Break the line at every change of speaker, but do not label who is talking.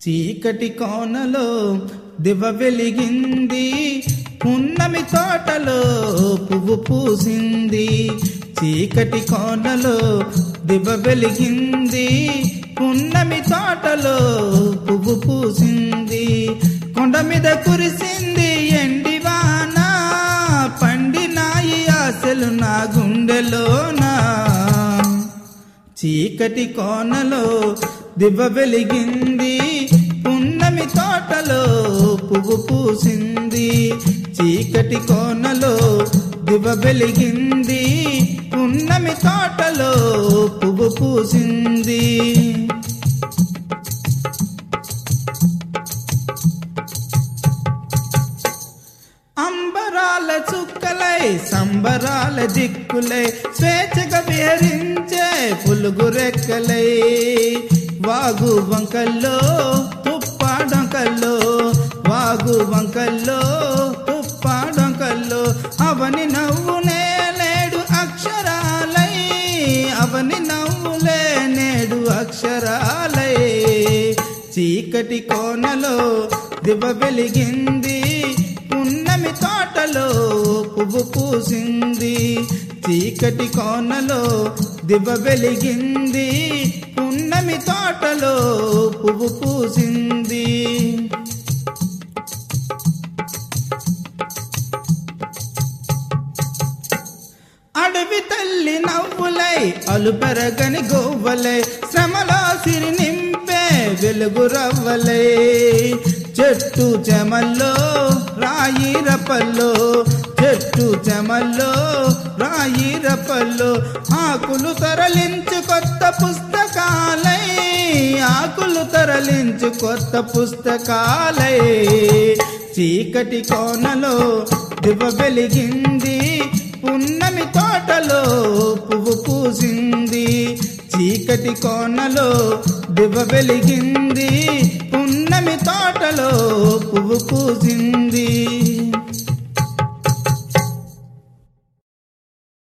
చీకటి కోనలో దివ వెలిగింది పున్నమి తోటలో పువ్వు పూసింది చీకటి కోనలో దివ వెలిగింది పున్నమి తోటలో పువ్వు పూసింది కొండ మీద కురిసింది ఎండివాన పండినాయి ఆశలు నా గుండెలోనా చీకటి కోనలో దివ్వ వెలిగింది పున్నమి తోటలో పువ్వు పూసింది చీకటి కోనలో దివ్వ వెలిగింది పున్నమి తోటలో పువ్వు పూసింది అంబరాల చుక్కలై సంబరాల దిక్కులై స్వేచ్ఛగా విహరించే పులుగు రెక్కలై వాగు వంకల్లో తుప్పాడొంకల్లో వాగు వంకల్లో తుప్పాడొంకల్లో అవని నవ్వునే నేడు అక్షరాలై అవని నవ్వులే నేడు అక్షరాలై చీకటి కోనలో దివ వెలిగింది పున్నమి తోటలో పువ్వు పూసింది చీకటి కోనలో దివ వెలిగింది పున్నమి తోటలో పువ్వు పూసింది అడవి తల్లి నవ్వులై అలుపెరగని గోవ్వలై శ్రమలో సిరి నింపే వెలుగు రవ్వలై చెట్టు చెమల్లో రాయి రపల్లో చెట్టు చెమల్లో రాయి రపల్లో ఆకులు తరలించు కొత్త పుస్తకాలై ఆకులు తరలించు కొత్త పుస్తకాలై చీకటి కోనలో దివ వెలిగింది పున్నమి తోటలో పువ్వు పూసింది చీకటి కోనలో దివ వెలిగింది పున్నమి తోటలో పువ్వు పూసింది